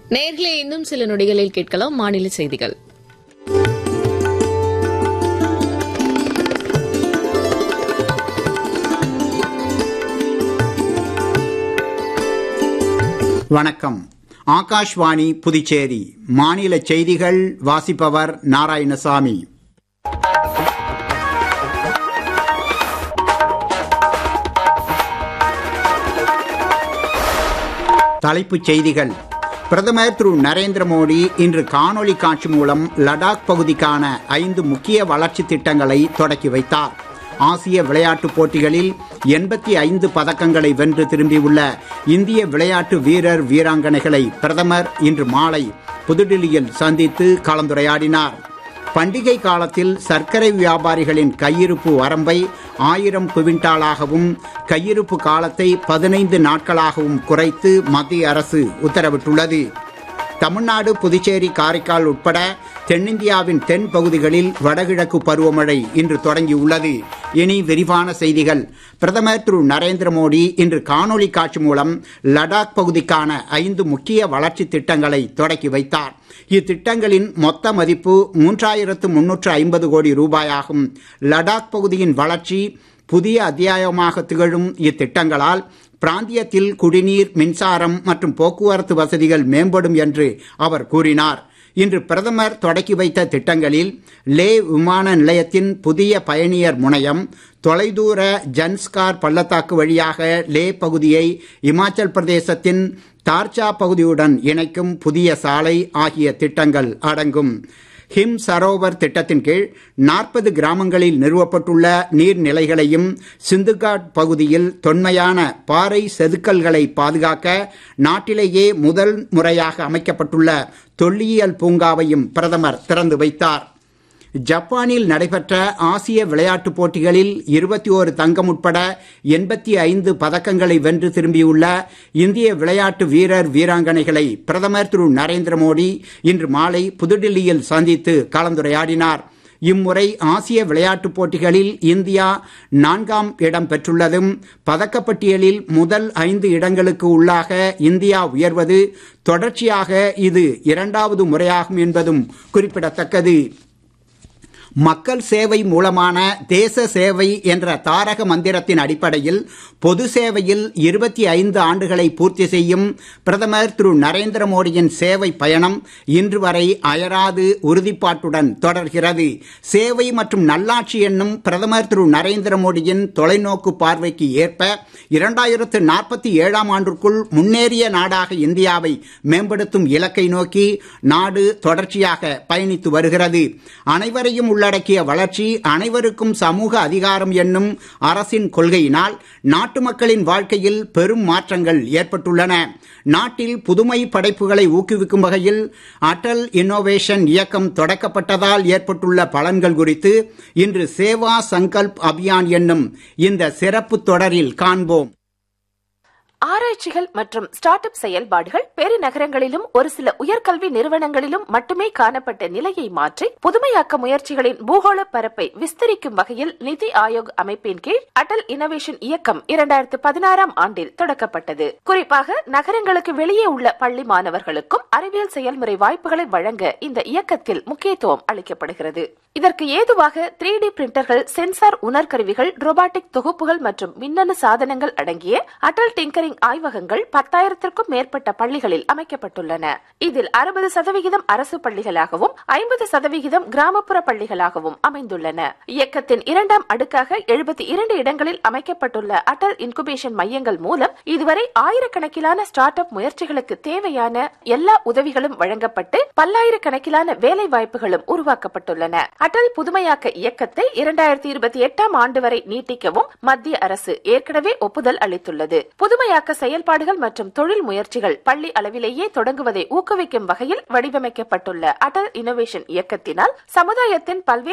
நேர்களே இன்னும் சில நொடிகளில் கேட்கலாம் மாநில செய்திகள் வணக்கம் ஆகாஷ்வாணி புதுச்சேரி மாநில செய்திகள் வாசிப்பவர் நாராயணசாமி தலைப்புச் செய்திகள் பிரதமர் திரு நரேந்திர மோடி இன்று காணொளி காட்சி மூலம் லடாக் பகுதிக்கான ஐந்து முக்கிய வளர்ச்சி திட்டங்களை தொடக்கி வைத்தார் ஆசிய விளையாட்டுப் போட்டிகளில் எண்பத்தி ஐந்து பதக்கங்களை வென்று திரும்பியுள்ள இந்திய விளையாட்டு வீரர் வீராங்கனைகளை பிரதமர் இன்று மாலை புதுடில்லியில் சந்தித்து கலந்துரையாடினார் பண்டிகை காலத்தில் சர்க்கரை வியாபாரிகளின் கையிருப்பு வரம்பை ஆயிரம் குவிண்டாலாகவும் கையிருப்பு காலத்தை பதினைந்து நாட்களாகவும் குறைத்து மத்திய அரசு உத்தரவிட்டுள்ளது தமிழ்நாடு புதுச்சேரி காரைக்கால் உட்பட தென்னிந்தியாவின் தென் பகுதிகளில் வடகிழக்கு பருவமழை இன்று தொடங்கியுள்ளது இனி விரிவான செய்திகள் பிரதமர் திரு நரேந்திர மோடி இன்று காணொளி காட்சி மூலம் லடாக் பகுதிக்கான ஐந்து முக்கிய வளர்ச்சி திட்டங்களை தொடக்கி வைத்தார் இத்திட்டங்களின் மொத்த மதிப்பு மூன்றாயிரத்து முன்னூற்று ஐம்பது கோடி ரூபாயாகும் லடாக் பகுதியின் வளர்ச்சி புதிய அத்தியாயமாக திகழும் இத்திட்டங்களால் பிராந்தியத்தில் குடிநீர் மின்சாரம் மற்றும் போக்குவரத்து வசதிகள் மேம்படும் என்று அவர் கூறினார் இன்று பிரதமர் தொடக்கி வைத்த திட்டங்களில் லே விமான நிலையத்தின் புதிய பயணியர் முனையம் தொலைதூர ஜன்ஸ்கார் பள்ளத்தாக்கு வழியாக லே பகுதியை இமாச்சல் பிரதேசத்தின் தார்ச்சா பகுதியுடன் இணைக்கும் புதிய சாலை ஆகிய திட்டங்கள் அடங்கும் ஹிம் சரோவர் திட்டத்தின் கீழ் நாற்பது கிராமங்களில் நிறுவப்பட்டுள்ள நீர்நிலைகளையும் சிந்துகாட் பகுதியில் தொன்மையான பாறை செதுக்கல்களை பாதுகாக்க நாட்டிலேயே முதல் முறையாக அமைக்கப்பட்டுள்ள தொல்லியல் பூங்காவையும் பிரதமர் திறந்து வைத்தார் ஜப்பானில் நடைபெற்ற ஆசிய விளையாட்டுப் போட்டிகளில் இருபத்தி ஓரு தங்கம் உட்பட எண்பத்தி ஐந்து பதக்கங்களை வென்று திரும்பியுள்ள இந்திய விளையாட்டு வீரர் வீராங்கனைகளை பிரதமர் திரு நரேந்திர மோடி இன்று மாலை புதுடில்லியில் சந்தித்து கலந்துரையாடினார் இம்முறை ஆசிய விளையாட்டுப் போட்டிகளில் இந்தியா நான்காம் இடம் பெற்றுள்ளதும் பதக்கப்பட்டியலில் முதல் ஐந்து இடங்களுக்கு உள்ளாக இந்தியா உயர்வது தொடர்ச்சியாக இது இரண்டாவது முறையாகும் என்பதும் குறிப்பிடத்தக்கது மக்கள் சேவை மூலமான தேச சேவை என்ற தாரக மந்திரத்தின் அடிப்படையில் பொது சேவையில் இருபத்தி ஐந்து ஆண்டுகளை பூர்த்தி செய்யும் பிரதமர் திரு நரேந்திர மோடியின் சேவை பயணம் இன்று வரை அயராது உறுதிப்பாட்டுடன் தொடர்கிறது சேவை மற்றும் நல்லாட்சி என்னும் பிரதமர் திரு நரேந்திர மோடியின் தொலைநோக்கு பார்வைக்கு ஏற்ப இரண்டாயிரத்து நாற்பத்தி ஏழாம் ஆண்டிற்குள் முன்னேறிய நாடாக இந்தியாவை மேம்படுத்தும் இலக்கை நோக்கி நாடு தொடர்ச்சியாக பயணித்து வருகிறது அனைவரையும் உள்ளடக்கிய வளர்ச்சி அனைவருக்கும் சமூக அதிகாரம் என்னும் அரசின் கொள்கையினால் நாட்டு மக்களின் வாழ்க்கையில் பெரும் மாற்றங்கள் ஏற்பட்டுள்ளன நாட்டில் புதுமை படைப்புகளை ஊக்குவிக்கும் வகையில் அடல் இன்னோவேஷன் இயக்கம் தொடக்கப்பட்டதால் ஏற்பட்டுள்ள பலன்கள் குறித்து இன்று சேவா சங்கல்ப் அபியான் என்னும் இந்த சிறப்பு தொடரில் காண்போம் ஆராய்ச்சிகள் மற்றும் ஸ்டார்ட் அப் செயல்பாடுகள் பெருநகரங்களிலும் ஒரு சில உயர்கல்வி நிறுவனங்களிலும் மட்டுமே காணப்பட்ட நிலையை மாற்றி புதுமையாக்க முயற்சிகளின் பூகோள பரப்பை விஸ்தரிக்கும் வகையில் நிதி ஆயோக் அமைப்பின் கீழ் அடல் இனோவேஷன் இயக்கம் இரண்டாயிரத்து பதினாறாம் ஆண்டில் தொடக்கப்பட்டது குறிப்பாக நகரங்களுக்கு வெளியே உள்ள பள்ளி மாணவர்களுக்கும் அறிவியல் செயல்முறை வாய்ப்புகளை வழங்க இந்த இயக்கத்தில் முக்கியத்துவம் அளிக்கப்படுகிறது இதற்கு ஏதுவாக த்ரீ டி பிரிண்டர்கள் சென்சார் உணர்கருவிகள் ரோபாட்டிக் தொகுப்புகள் மற்றும் மின்னணு சாதனங்கள் அடங்கிய அடல் டிங்கரிங் ஆய்வகங்கள் பத்தாயிரத்திற்கும் மேற்பட்ட பள்ளிகளில் அமைக்கப்பட்டுள்ளன இதில் அறுபது சதவிகிதம் அரசு பள்ளிகளாகவும் ஐம்பது சதவிகிதம் கிராமப்புற பள்ளிகளாகவும் அமைந்துள்ளன இயக்கத்தின் இரண்டாம் அடுக்காக எழுபத்தி இரண்டு இடங்களில் அமைக்கப்பட்டுள்ள அடல் இன்குபேஷன் மையங்கள் மூலம் இதுவரை ஆயிரக்கணக்கிலான ஸ்டார்ட் அப் முயற்சிகளுக்கு தேவையான எல்லா உதவிகளும் வழங்கப்பட்டு பல்லாயிரக்கணக்கிலான வேலை வாய்ப்புகளும் உருவாக்கப்பட்டுள்ளன அடல் புதுமையாக்க இயக்கத்தை இரண்டாயிரத்தி இருபத்தி எட்டாம் ஆண்டு வரை நீட்டிக்கவும் மத்திய அரசு ஏற்கனவே ஒப்புதல் அளித்துள்ளது புதுமையாக்க செயல்பாடுகள் மற்றும் தொழில் முயற்சிகள் பள்ளி அளவிலேயே தொடங்குவதை ஊக்குவிக்கும் வகையில் வடிவமைக்கப்பட்டுள்ள அடல் இனோவேஷன் இயக்கத்தினால் சமுதாயத்தின் பல்வேறு